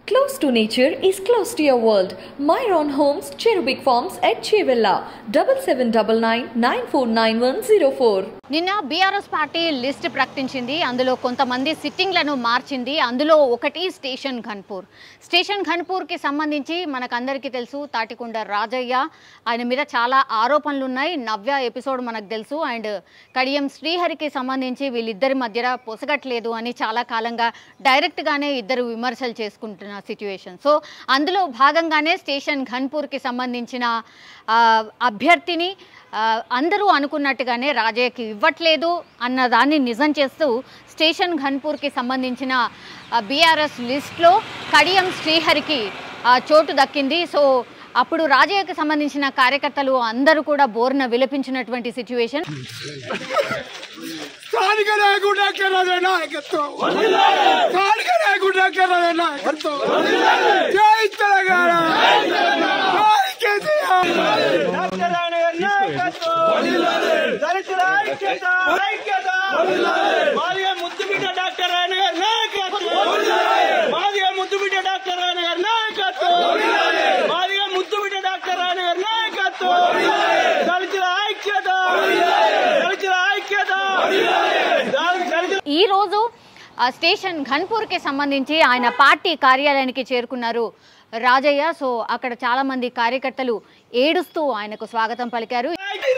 Close to nature is close to your world. Myron Homes, Cherubic Farms at Chevilla, 7799 నిన్న BRS party list ప్రకటించింది అందులో కొంతమంది సిట్టింగ్లను మార్చింది అందులో ఒకటి స్టేషన్ ఘన్పూర్ స్టేషన్ ఘన్పూర్కి సంబంధించి మనకందరికీ తెలుసు తాటికొండ రాజయ్య ఆయన మీద చాలా ఆరోపణలు ఉన్నాయి నవ్య ఎపిసోడ్ మనకు తెలుసు అండ్ కడియం శ్రీహరికి సంబంధించి వీళ్ళిద్దరి మధ్య పొసగట్లేదు అని చాలా కాలంగా డైరెక్ట్గానే ఇద్దరు విమర్శలు చేసుకుంటున్న సిచ్యువేషన్ సో అందులో భాగంగానే స్టేషన్ ఘన్పూర్కి సంబంధించిన ఆ, అభ్యర్థిని ఆ, అందరూ అనుకున్నట్టుగానే రాజయ్యకి ఇవ్వట్లేదు అన్న దాన్ని నిజం చేస్తూ స్టేషన్ ఘన్పూర్కి సంబంధించిన బీఆర్ఎస్ లిస్ట్లో కడియం శ్రీహరికి ఆ, చోటు దక్కింది సో అప్పుడు రాజయ్యకి సంబంధించిన కార్యకర్తలు అందరూ కూడా బోర్న విలపించినటువంటి సిచ్యువేషన్ స్థానిక నాయకుడు డాక్టర్ నాయకత్వం స్థానిక నాయకుడు డాక్టర్ నాయకత్వం జై తెలంగాణ జై కేసీఆర్ డాక్టర్ నాయకత్వం దళితుల ఐక్యత ఐక్యత మాదిగ ముద్దుబిడ్డ డాక్టర్ ఆయన గారి నాయకత్వం మాదిగ ముద్దుబిడ్డ డాక్టర్ ఆయన గారి నాయకత్వం మాదిగ ముద్దుబిడ్డ డాక్టర్ ఆయన గారి నాయకత్వం దళితుల ఐక్యత దళితుల ఐక్యత దళితుల ఈ రోజు ఆ స్టేషన్ ఘన్పూర్కి సంబంధించి ఆయన పార్టీ కార్యాలయానికి చేరుకున్నారు రాజయ్య సో అక్కడ చాలా మంది కార్యకర్తలు ఏడుస్తూ ఆయనకు స్వాగతం పలికారు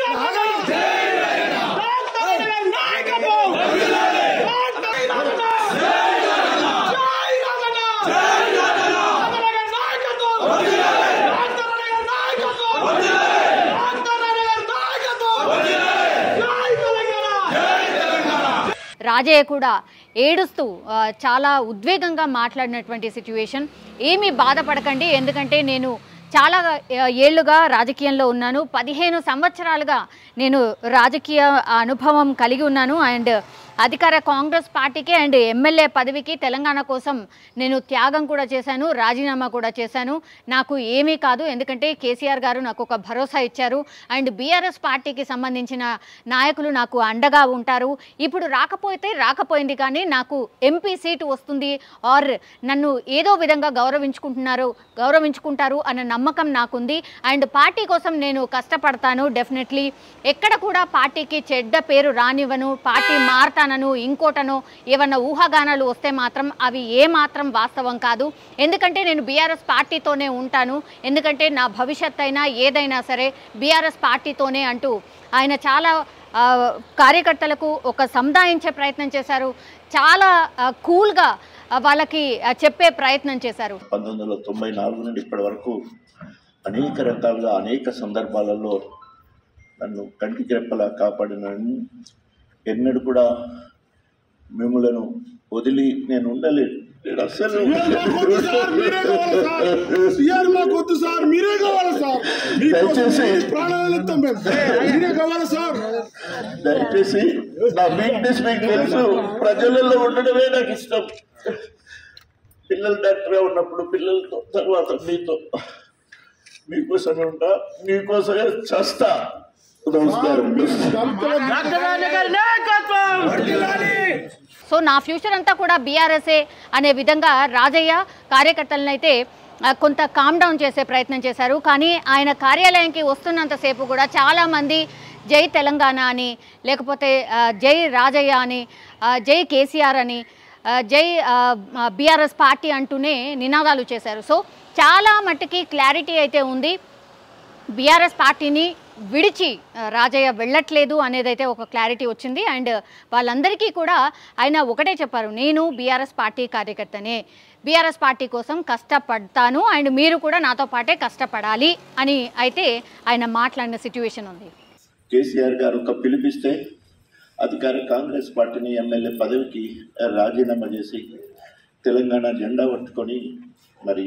రాజయ్య కూడా ఏడుస్తూ ఆ, చాలా ఉద్వేగంగా మాట్లాడినటువంటి సిచ్యువేషన్ ఏమీ బాధపడకండి ఎందుకంటే నేను చాలా ఆ, ఏళ్లుగా రాజకీయంలో ఉన్నాను పదిహేను సంవత్సరాలుగా నేను రాజకీయ అనుభవం కలిగి ఉన్నాను అండ్ అధికార కాంగ్రెస్ పార్టీకి అండ్ ఎమ్మెల్యే పదవికి తెలంగాణ కోసం నేను త్యాగం కూడా చేశాను రాజీనామా కూడా చేశాను నాకు ఏమీ కాదు ఎందుకంటే కేసీఆర్ గారు నాకు ఒక భరోసా ఇచ్చారు అండ్ బీఆర్ఎస్ పార్టీకి సంబంధించిన నాయకులు నాకు అండగా ఉంటారు ఇప్పుడు రాకపోతే రాకపోయింది కానీ నాకు ఎంపీ సీటు వస్తుంది ఆర్ నన్ను ఏదో విధంగా గౌరవించుకుంటున్నారు గౌరవించుకుంటారు అన్న నమ్మకం నాకుంది అండ్ పార్టీ కోసం నేను కష్టపడతాను డెఫినెట్లీ ఎక్కడ కూడా పార్టీకి చెడ్డ పేరు రానివ్వను పార్టీ మారతానను ఇంకోటనో ఏమన్నా ఊహాగానాలు వస్తే మాత్రం అవి ఏ మాత్రం వాస్తవం కాదు ఎందుకంటే నేను బీఆర్ఎస్ పార్టీతోనే ఉంటాను ఎందుకంటే నా భవిష్యత్ అయినా ఏదైనా సరే బీఆర్ఎస్ పార్టీతోనే అంటూ ఆయన చాలా ఆ, కార్యకర్తలకు ఒక సముదాయించే ప్రయత్నం చేశారు చాలా ఆ, కూల్గా ఆ, వాళ్ళకి ఆ, చెప్పే ప్రయత్నం చేశారు పంతొమ్మిది వందల తొంభై నాలుగు నుండి ఇప్పటి వరకు అనేక రకాలుగా అనేక సందర్భాలలో నన్ను కంటికి రెప్పలా కాపాడిన ఎన్నడూ కూడా మిమ్మలను వదిలి నేను ఉండలేను నేను అస్సలు సీఆర్ మాకు వద్దు సార్ మీరే కావాలి సార్ మీకోసం దయచేసి మీ ప్రాణాలు ఇస్తాం మేము మీరే కావాలి సార్ దయచేసి నా వీక్నెస్ మీకు తెలుసు ప్రజలలో ఉండడమే నాకు ఇష్టం పిల్లలు డాక్టర్గా ఉన్నప్పుడు పిల్లలతో తర్వాత మీతో మీకోసమే ఉంటా మీకోసమే చస్తా నమస్కారం సో నా ఫ్యూచర్ అంతా కూడా బీఆర్ఎస్ఏ అనే విధంగా రాజయ్య కార్యకర్తలను అయితే ఆ, కొంత కామ్ డౌన్ చేసే ప్రయత్నం చేశారు కానీ ఆయన కార్యాలయానికి వస్తున్నంతసేపు కూడా చాలామంది జై తెలంగాణ అని లేకపోతే ఆ, జై రాజయ్య అని ఆ, జై కేసీఆర్ అని ఆ, జై బీఆర్ఎస్ పార్టీ అంటూనే నినాదాలు చేశారు సో చాలా మట్టుకి క్లారిటీ అయితే ఉంది బీఆర్ఎస్ పార్టీని విడిచి ఆ, రాజయ్య వెళ్ళట్లేదు అనేదైతే ఒక క్లారిటీ వచ్చింది అండ్ వాళ్ళందరికీ కూడా ఆయన ఒకటే చెప్పారు నేను బీఆర్ఎస్ పార్టీ కార్యకర్తనే బీఆర్ఎస్ పార్టీ కోసం కష్టపడతాను అండ్ మీరు కూడా నాతో పాటే కష్టపడాలి అని అయితే ఆయన మాట్లాడిన సిచ్యువేషన్ ఉంది కేసీఆర్ గారు ఒక పిలిపిస్తే అధికార కాంగ్రెస్ పార్టీని ఎమ్మెల్యే పదవికి రాజీనామా చేసి తెలంగాణ జెండా పట్టుకొని మరి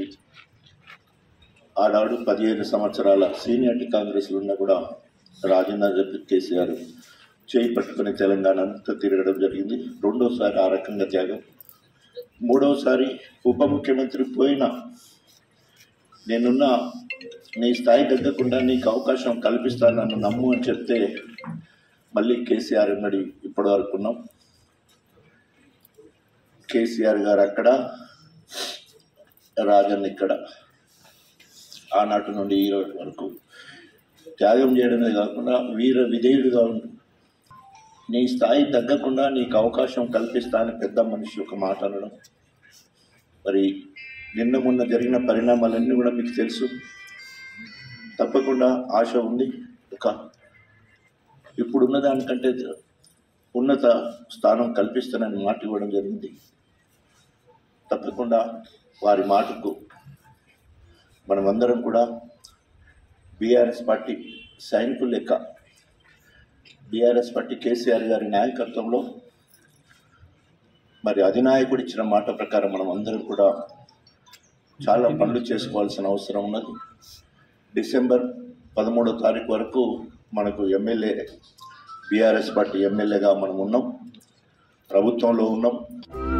ఆనాడు పదిహేను సంవత్సరాల సీనియారిటీ కాంగ్రెస్లో ఉన్న కూడా రాజేంద్ర చెప్పి కేసీఆర్ చేయి పట్టుకొని తెలంగాణ అంతా తిరగడం జరిగింది రెండోసారి ఆ రకంగా త్యాగం మూడోసారి ఉప ముఖ్యమంత్రి పోయిన నేనున్న నీ స్థాయి తగ్గకుండా నీకు అవకాశం కల్పిస్తాను నన్ను నమ్ము అని చెప్తే మళ్ళీ కేసీఆర్ ఎమ్మడి ఇప్పటి వరకు ఉన్నాం కేసీఆర్ గారు అక్కడ రాజన్ ఇక్కడ ఆనాటి నుండి ఈ రోజు వరకు త్యాగం చేయడమే కాకుండా వీర విధేయుడిగా ఉండు నీ స్థాయి తగ్గకుండా నీకు అవకాశం కల్పిస్తా అని పెద్ద మనిషి ఒక మాట అనడం మరి నిన్న మొన్న జరిగిన పరిణామాలన్నీ కూడా మీకు తెలుసు తప్పకుండా ఆశ ఉంది ఒక ఇప్పుడున్న దానికంటే ఉన్నత స్థానం కల్పిస్తానని మాట ఇవ్వడం జరిగింది తప్పకుండా వారి మాటకు మనమందరం కూడా బీఆర్ఎస్ పార్టీ సైనికుల లెక్క బీఆర్ఎస్ పార్టీ కేసీఆర్ గారి నాయకత్వంలో మరి అధినాయకుడు ఇచ్చిన మాట ప్రకారం మనం అందరం కూడా చాలా పనులు చేసుకోవాల్సిన అవసరం ఉన్నది డిసెంబర్ పదమూడో తారీఖు వరకు మనకు ఎమ్మెల్యే బీఆర్ఎస్ పార్టీ ఎమ్మెల్యేగా మనం ఉన్నాం ప్రభుత్వంలో ఉన్నాం